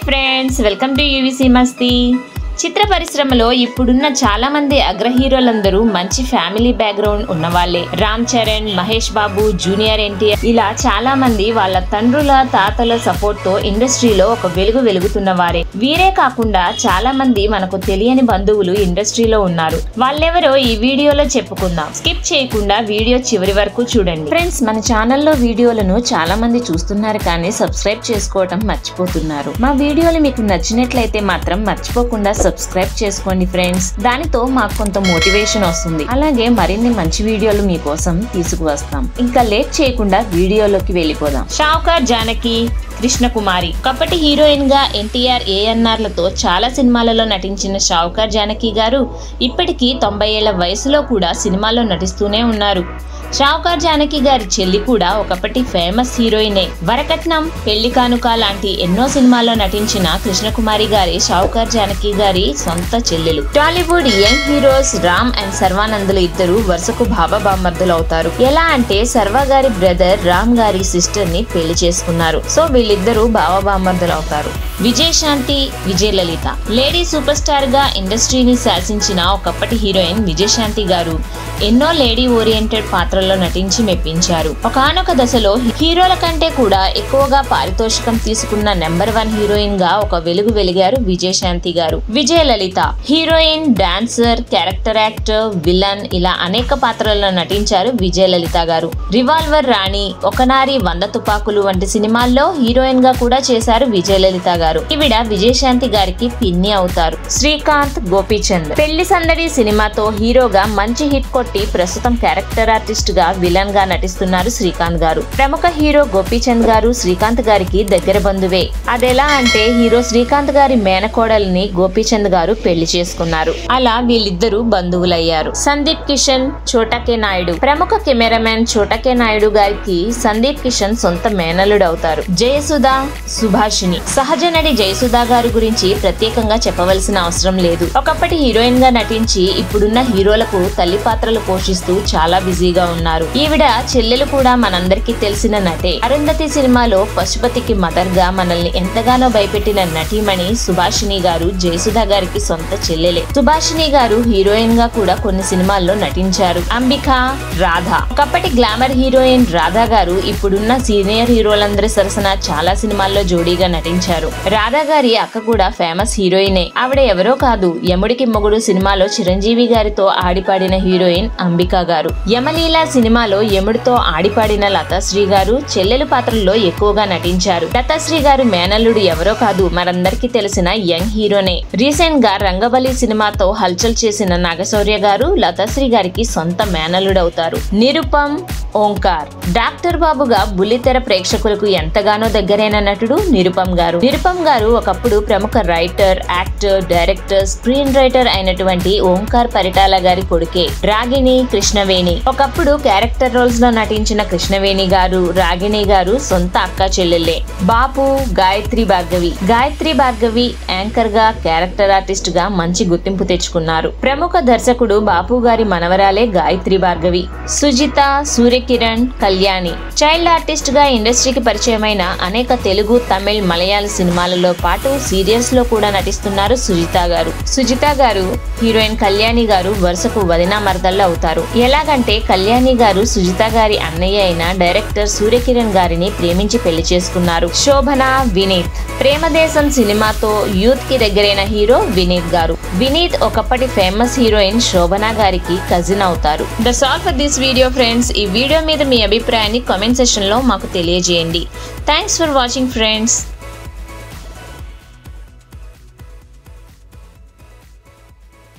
friends welcome to UVC మస్తీ చిత్ర పరిశ్రమలో ఇప్పుడున్న చాలా మంది అగ్ర హీరోలందరూ మంచి ఫ్యామిలీ బ్యాక్గ్రౌండ్ ఉన్నవాళ్లే రామ్ చరణ్ మహేష్ బాబు జూనియర్ ఎన్టీఆర్ ఇలా చాలా మంది వాళ్ళ తండ్రుల తాతల సపోర్ట్ తో ఇండస్ట్రీలో ఒక వెలుగు వెలుగుతున్న వారే వీరే కాకుండా చాలా మంది మనకు తెలియని బంధువులు ఇండస్ట్రీలో ఉన్నారు వాళ్ళెవరో ఈ వీడియోలో చెప్పుకుందాం స్కిప్ చేయకుండా వీడియో చివరి వరకు చూడండి ఫ్రెండ్స్ మన ఛానల్లో వీడియోలను చాలా మంది చూస్తున్నారు కానీ సబ్స్క్రైబ్ చేసుకోవటం మర్చిపోతున్నారు మా వీడియోలు మీకు నచ్చినట్లయితే మాత్రం మర్చిపోకుండా సబ్స్క్రైబ్ చేసుకోండి ఫ్రెండ్స్ దానితో మాకు కొంత మోటివేషన్ వస్తుంది అలాగే మరిన్ని మంచి వీడియోలు మీకోసం తీసుకువస్తాం ఇంకా లేట్ చేయకుండా వీడియోలోకి వెళ్ళిపోదాం షావుకార్ జానకి కృష్ణకుమారి ఒకప్పటి హీరోయిన్ గా ఎన్టీఆర్ ఏఎన్ఆర్ లతో చాలా సినిమాలలో నటించిన షావుకార్ జానకి గారు ఇప్పటికీ తొంభై ఏళ్ల వయసులో కూడా సినిమాల్లో నటిస్తూనే ఉన్నారు షావుకార్ జానకి గారి చెల్లి కూడా ఒకప్పటి ఫేమస్ హీరోయినే వరకట్నం పెళ్లి కానుక లాంటి ఎన్నో సినిమాల్లో నటించిన కృష్ణకుమారి గారి షావుకార్ జానకి గారి సొంత చెల్లెలు Tollywood young heroes Ram and సర్వానందులు ఇద్దరు వరుసకు బాబా బామ్మర్దులు అవుతారు ఎలా అంటే సర్వా గారి బ్రదర్ రామ్ గారి సిస్టర్ ని పెళ్లి చేసుకున్నారు సో వీళ్ళిద్దరూ బాబా బామ్మర్దులు అవుతారు Vijayashanti Vijayalalitha lady super star గా ఇండస్ట్రీని శాసించిన ఒకప్పటి హీరోయిన్ విజయశాంతి గారు ఎన్నో లేడీ ఓరియంటెడ్ పాత్రల్లో నటించి మెప్పించారు ఒకానొక దశలో హీరోల కంటే కూడా ఎక్కువగా పారితోషికం తీసుకున్న నెంబర్ వన్ హీరోయిన్ గా ఒక వెలుగు వెలిగారు విజయశాంతి గారు Vijayalalitha heroine dancer character actor villain ఇలా అనేక పాత్రల్లో నటించారు విజయలలిత గారు రివాల్వర్ రాణి ఒకనారి వంద తుపాకులు వంటి సినిమాల్లో హీరోయిన్ గా కూడా చేశారు విజయలలిత గారు ఈవిడ విజయశాంతి గారికి పిన్ని అవుతారు శ్రీకాంత్ గోపీచంద్ పెళ్లి సందడి సినిమాతో హీరోగా మంచి హిట్ కొట్టి ప్రస్తుతం క్యారెక్టర్ ఆర్టిస్ట్ గా విలన్ గా నటిస్తున్నారు శ్రీకాంత్ గారు ప్రముఖ హీరో గోపీచంద్ గారు శ్రీకాంత్ గారికి దగ్గర బంధువే అదెలా అంటే హీరో శ్రీకాంత్ గారి మేనకోడల్ని గోపీచంద్ గారు పెళ్లి చేసుకున్నారు అలా వీళ్ళిద్దరూ బంధువులయ్యారు సందీప్ కిషన్ చోటకే నాయుడు ప్రముఖ కెమెరామెన్ చోటకే నాయుడు గారికి సందీప్ కిషన్ సొంత మేనలుడు అవుతారు జయసుధ సుభాషిణి సహజ నటి జయసుధ గారి గురించి ప్రత్యేకంగా చెప్పవలసిన అవసరం లేదు ఒకప్పటి హీరోయిన్ గా నటించి ఇప్పుడున్న హీరోలకు తల్లి పాత్రలు పోషిస్తూ చాలా బిజీగా ఉన్నారు ఈవిడ చెల్లెలు కూడా మనందరికీ తెలిసిన నటే అరుంధతి సినిమాలో పశుపతికి మదర్ గా మనల్ని ఎంతగానో భయపెట్టిన నటీమణి సుభాషిణి గారు జయసుధ గారికి సొంత చెల్లెలే సుభాషిణి గారు హీరోయిన్ గా కూడా కొన్ని సినిమాల్లో నటించారు అంబిక రాధ ఒకప్పటి గ్లామర్ హీరోయిన్ రాధా గారు ఇప్పుడున్న సీనియర్ హీరోలందరి సరసన చాలా సినిమాల్లో జోడీగా నటించారు రాధా గారి అక్క కూడా ఫేమస్ హీరోయినే ఆవిడ ఎవరో కాదు యముడికి మొగుడు సినిమాలో చిరంజీవి గారితో ఆడిపాడిన హీరోయిన్ అంబిక గారు యమలీల సినిమాలో యముడితో ఆడిపాడిన లతాశ్రీ గారు చెల్లెలు పాత్రల్లో ఎక్కువగా నటించారు లతాశ్రీ గారు మేనల్లుడు ఎవరో కాదు మరందరికీ తెలిసిన యంగ్ హీరోనే రీసెంట్ గా రంగబలి సినిమాతో హల్చల్ చేసిన నాగశౌర్య గారు లతాశ్రీ గారికి సొంత మేనల్లుడవుతారు నిరుపం ఓంకార్ డాక్టర్ బాబుగా బుల్లితెర ప్రేక్షకులకు ఎంతగానో దగ్గరైన నటుడు నిరుపం గారు నిరుపం గారు ఒకప్పుడు ప్రముఖ writer actor director screen writer అయినటువంటి ఓంకార్ పరిటాల గారి కొడుకే రాగిణి కృష్ణవేణి ఒకప్పుడు క్యారెక్టర్ రోల్స్ లో నటించిన కృష్ణవేణి గారు రాగిణి గారు సొంత అక్క చెల్లెళ్ళే బాపు గాయత్రి భార్గవి గాయత్రి భార్గవి యాంకర్ గా క్యారెక్టర్ ఆర్టిస్ట్ గా మంచి గుర్తింపు తెచ్చుకున్నారు ప్రముఖ దర్శకుడు బాపు గారి మనవరాలే గాయత్రి భార్గవి సుజిత సూర్యకిరణ్ కళ్యాణి చైల్డ్ ఆర్టిస్ట్ గా ఇండస్ట్రీకి పరిచయమైన అనేక తెలుగు తమిళ్ మలయాళ సినిమాలలో పాటు సీరియల్స్ లో కూడా నటిస్తున్నారు సుజిత గారు సుజిత గారు హీరోయిన్ కళ్యాణి గారు వరుసకు వదినా మరదళ్ళు అవుతారు ఎలాగంటే కళ్యాణి గారు సుజిత గారి అన్నయ్య అయిన డైరెక్టర్ సూర్యకిరణ్ గారిని ప్రేమించి పెళ్లి చేసుకున్నారు శోభన వినీత్ ప్రేమదేశం సినిమాతో యూత్ కి దగ్గరైన హీరో వినీత్ గారు వినీత్ ఒకప్పటి ఫేమస్ హీరోయిన్ శోభన గారికి కజిన్ అవుతారు that's all for this video friends ఈ వీడియో మీద మీ అభిప్రాయాన్ని కామెంట్ సెషన్ లో మాకు తెలియజేయండి థ్యాంక్స్ ఫర్ వాచింగ్ ఫ్రెండ్స్